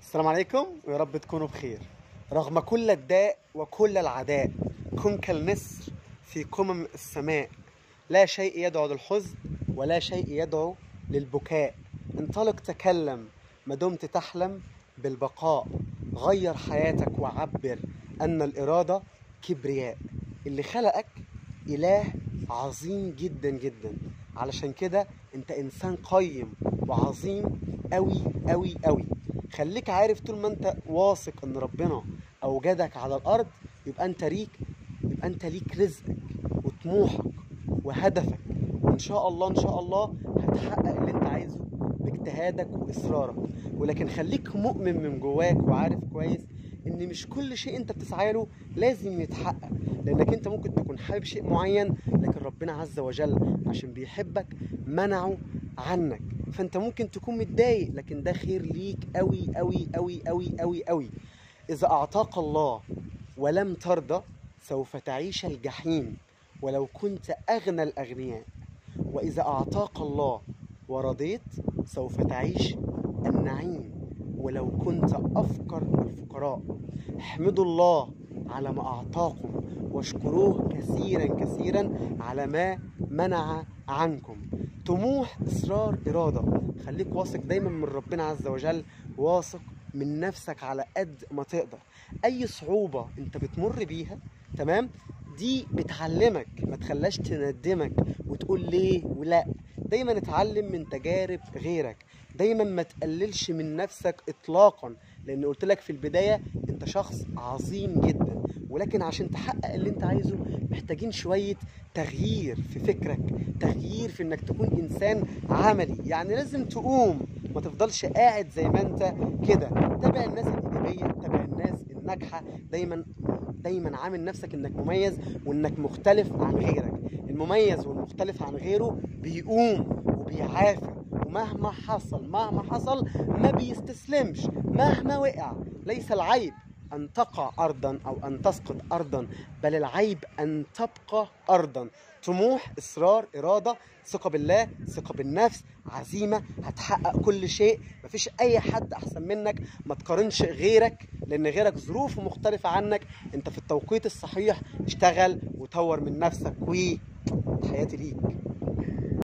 السلام عليكم ويا رب تكونوا بخير رغم كل الداء وكل العداء كن كالنسر في قمم السماء لا شيء يدعو للحزن ولا شيء يدعو للبكاء انطلق تكلم ما دمت تحلم بالبقاء غير حياتك وعبر أن الإرادة كبرياء اللي خلقك إله عظيم جدا جدا علشان كده انت انسان قيم وعظيم قوي قوي قوي خليك عارف طول ما انت واثق ان ربنا اوجدك على الارض يبقى انت ليك يبقى انت ليك رزقك وطموحك وهدفك وان شاء الله ان شاء الله هتحقق اللي انت عايزه باجتهادك واصرارك ولكن خليك مؤمن من جواك وعارف كويس ان مش كل شيء انت بتسعى له لازم يتحقق لانك انت ممكن تكون حابب شيء معين لكن ربنا عز وجل عشان بيحبك منعه عنك فانت ممكن تكون متضايق لكن ده خير ليك قوي قوي قوي قوي قوي قوي اذا اعطاك الله ولم ترضى سوف تعيش الجحيم ولو كنت اغنى الاغنياء واذا اعطاك الله ورضيت سوف تعيش النعيم ولو كنت افقر الفقراء احمدوا الله على ما اعطاكم واشكروه كثيرا كثيرا على ما منع عنكم طموح اصرار اراده خليك واثق دايما من ربنا عز وجل واثق من نفسك على قد ما تقدر اي صعوبه انت بتمر بيها تمام دي بتعلمك ما تخلاش تندمك وتقول ليه ولا دايما اتعلم من تجارب غيرك دايما ما تقللش من نفسك اطلاقا لان قلت لك في البدايه انت شخص عظيم جدا ولكن عشان تحقق اللي انت عايزه محتاجين شويه تغيير في فكرك تغيير في انك تكون انسان عملي يعني لازم تقوم ما تفضلش قاعد زي ما انت كده تابع الناس الايجابيه تابع الناس الناجحه دايما دايما عامل نفسك انك مميز وانك مختلف عن غيرك المميز والمختلف عن غيره بيقوم وبيعافر ومهما حصل مهما حصل ما بيستسلمش مهما وقع ليس العيب أن تقع أرضا أو أن تسقط أرضا بل العيب أن تبقى أرضا طموح إصرار إرادة ثقة بالله ثقة بالنفس عزيمة هتحقق كل شيء مفيش أي حد أحسن منك ما تقارنش غيرك لأن غيرك ظروفه مختلفة عنك أنت في التوقيت الصحيح اشتغل وطور من نفسك وتحياتي ليك